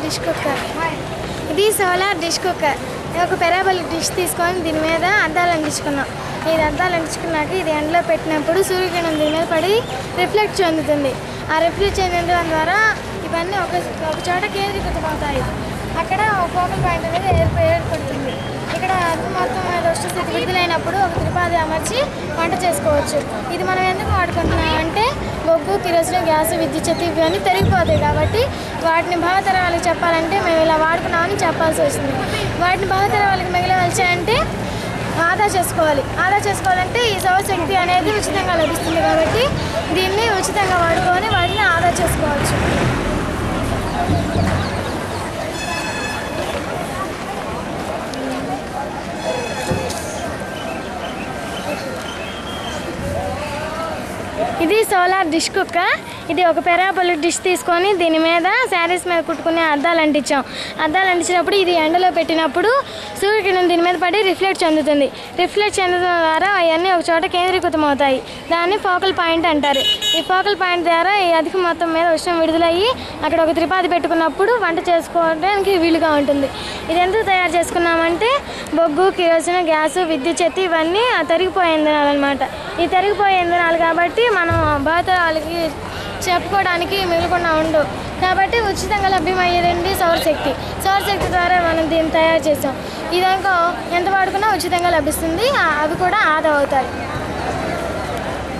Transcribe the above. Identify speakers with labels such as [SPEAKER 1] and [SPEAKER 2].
[SPEAKER 1] dish cooker ఇది solar dish cooker ఇది ఒక పెరాబల్ డిష్ తీసుకొని దీని మీద అద్దాలు అంటించుకున్నాం ఇది అద్దాలు అంటించుకున్నాక ఇది ఎండలో పెట్టినప్పుడు సూర్యకిరణం దీని మీద పడి రిఫ్లెక్ట్ చెందుతుంది ఆ రిఫ్లెక్ట్ చెందడం ద్వారా ఇవన్నీ ఒక ఒక చోట కేంద్రీకృతమవుతాయి అక్కడ ఒక ఫోకల్ పాయింట్ అనేది ఏర్ప ఏర్పడుతుంది ఇక్కడ అదుపు మొత్తం మీద స్థితి విడుదలైనప్పుడు ఒక త్రిపాది అమర్చి వంట చేసుకోవచ్చు ఇది మనం ఎందుకు వాడుకుంటున్నాం అంటే బొగ్గు కిరోసిన్ గ్యాస్ విద్యుత్ శక్తి ఇవన్నీ పెరిగిపోతాయి కాబట్టి వాటిని భావితర వాళ్ళకి చెప్పాలంటే మేము ఇలా వాడుకున్నామని చెప్పాల్సి వస్తుంది వాటిని భావితర వాళ్ళకి మిగిలివచ్చాయంటే ఆదా చేసుకోవాలి ఆదా చేసుకోవాలంటే ఈ సౌరశక్తి అనేది ఉచితంగా లభిస్తుంది కాబట్టి దీన్ని ఉచితంగా వాడుకొని వాటిని ఆదా చేసుకోవచ్చు ఇది సోలార్ డిష్ కుక్క ఇది ఒక పెరాబల్ డిష్ తీసుకొని దీని మీద శారీస్ మీద కుట్టుకునే అద్దాలు అంటించాం అద్దాలు అంటించినప్పుడు ఇది ఎండలో పెట్టినప్పుడు సూర్యకిరణం దీని మీద పడి రిఫ్లెక్ట్ చెందుతుంది రిఫ్లెక్ట్ చెందడం ద్వారా అవన్నీ ఒక చోట కేంద్రీకృతం అవుతాయి దాన్ని ఫోకల్ పాయింట్ అంటారు ఈ ఫోకల్ పాయింట్ ద్వారా ఈ అధిక మొత్తం మీద ఉష్ణం విడుదలయ్యి అక్కడ ఒక త్రిపాది పెట్టుకున్నప్పుడు వంట చేసుకోవడానికి వీలుగా ఉంటుంది ఇది ఎందుకు తయారు చేసుకున్నామంటే బొగ్గు కిరోసిన్ గ్యాస్ విద్యుత్ శక్తి ఇవన్నీ ఆ తరిగిపోయే ఇంధనాలు అనమాట ఈ తరిగిపోయే ఇంధనాలు కాబట్టి మనం భారత వాళ్ళకి చెప్పుకోవడానికి మిగలకుండా ఉండవు కాబట్టి ఉచితంగా లభ్యమయ్యేదండి సౌరశక్తి సౌరశక్తి ద్వారా మనం దీన్ని తయారు చేసాం ఇదనుకో ఎంత వాడుకున్నా ఉచితంగా లభిస్తుంది ఆ- అవి కూడా ఆదా అవుతాయి